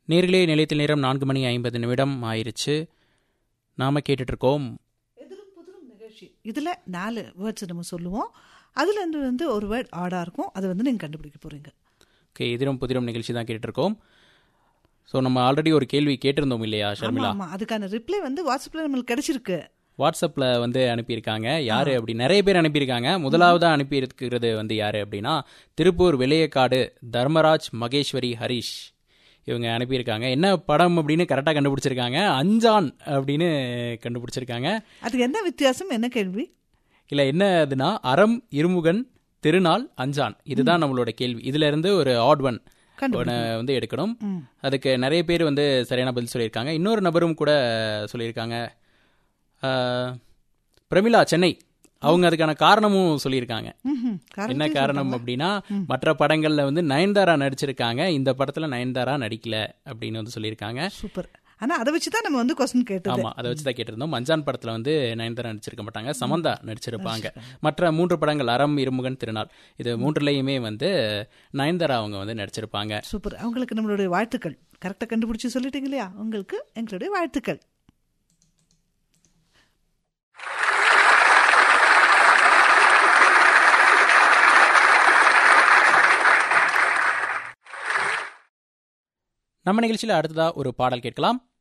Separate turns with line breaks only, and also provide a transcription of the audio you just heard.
நேர்களே நிலையத்தில் நேரம் நான்கு மணி ஐம்பது நிமிடம் ஆயிருச்சு நாம கேட்டுட்டு இருக்கோம்
எதிரும் புதிரும் நிகழ்ச்சி இதில் நாலு வேர்ட்ஸ் நம்ம சொல்லுவோம் அதுல இருந்து வந்து ஒரு வேர்ட் ஆடாக இருக்கும் அதை வந்து நீங்கள் கண்டுபிடிக்க போகிறீங்க
ஓகே எதிரும் புதிரும் நிகழ்ச்சி தான் கேட்டுட்டு இருக்கோம் ஸோ நம்ம ஆல்ரெடி ஒரு கேள்வி கேட்டிருந்தோம் இல்லையா
ஆமாம்
ஷர்மிளா
ஆமாம் அதுக்கான ரிப்ளை வந்து வாட்ஸ்அப்பில் நம்மளுக்கு கிடைச்சிருக்கு
வாட்ஸ்அப்பில் வந்து அனுப்பியிருக்காங்க யார் அப்படி நிறைய பேர் அனுப்பியிருக்காங்க முதலாவதாக அனுப்பியிருக்கிறது வந்து யார் அப்படின்னா திருப்பூர் வெள்ளையக்காடு தர்மராஜ் மகேஸ்வரி ஹரிஷ் இவங்க அனுப்பியிருக்காங்க என்ன படம் அப்படின்னு கரெக்டாக கண்டுபிடிச்சிருக்காங்க அஞ்சான் அப்படின்னு கண்டுபிடிச்சிருக்காங்க
அதுக்கு என்ன வித்தியாசம் என்ன கேள்வி
இல்லை என்ன அதுனா அறம் இருமுகன் திருநாள் அஞ்சான் இதுதான் நம்மளோட கேள்வி இதுல இருந்து ஒரு ஆட் ஒன்
கண்டுபிடி
வந்து எடுக்கணும் அதுக்கு நிறைய பேர் வந்து சரியான பதில் சொல்லியிருக்காங்க இன்னொரு நபரும் கூட சொல்லியிருக்காங்க ஆஹ், பிரமிளா சென்னை அவங்க அதுக்கான காரணமும் சொல்லியிருக்காங்க
ம்ஹும். காரணம்
என்ன காரணம் அப்படின்னா மற்ற படங்கள்ல வந்து நயன்தாரா நடிச்சிருக்காங்க இந்த படத்துல நயன்தாரா நடிக்கல அப்படின்னு வந்து சொல்லியிருக்காங்க
சூப்பர் ஆனா அதை வச்சு தான் நம்ம வந்து கொஸ்டின் கேட்டது
ஆமா அதை வச்சு தான் கேட்டிருந்தோம் மஞ்சான் படத்துல வந்து நயன்தாரா நடிச்சிருக்க மாட்டாங்க சமந்தா நடிச்சிருப்பாங்க மற்ற மூன்று படங்கள் அறம் இருமுகன் திருநாள் இது மூன்றுலயுமே வந்து நயன்தாரா அவங்க வந்து நடிச்சிருப்பாங்க
சூப்பர் அவங்களுக்கு நம்மளுடைய வாழ்த்துக்கள் கரெக்டாக கண்டுபிடிச்சு சொல்லிட்டீங்க இல்லையா உங்களுக்கு எங்களுடைய வாழ்த்துக்கள்
நம்ம நிகழ்ச்சியில அடுத்ததா ஒரு பாடல் கேட்கலாம்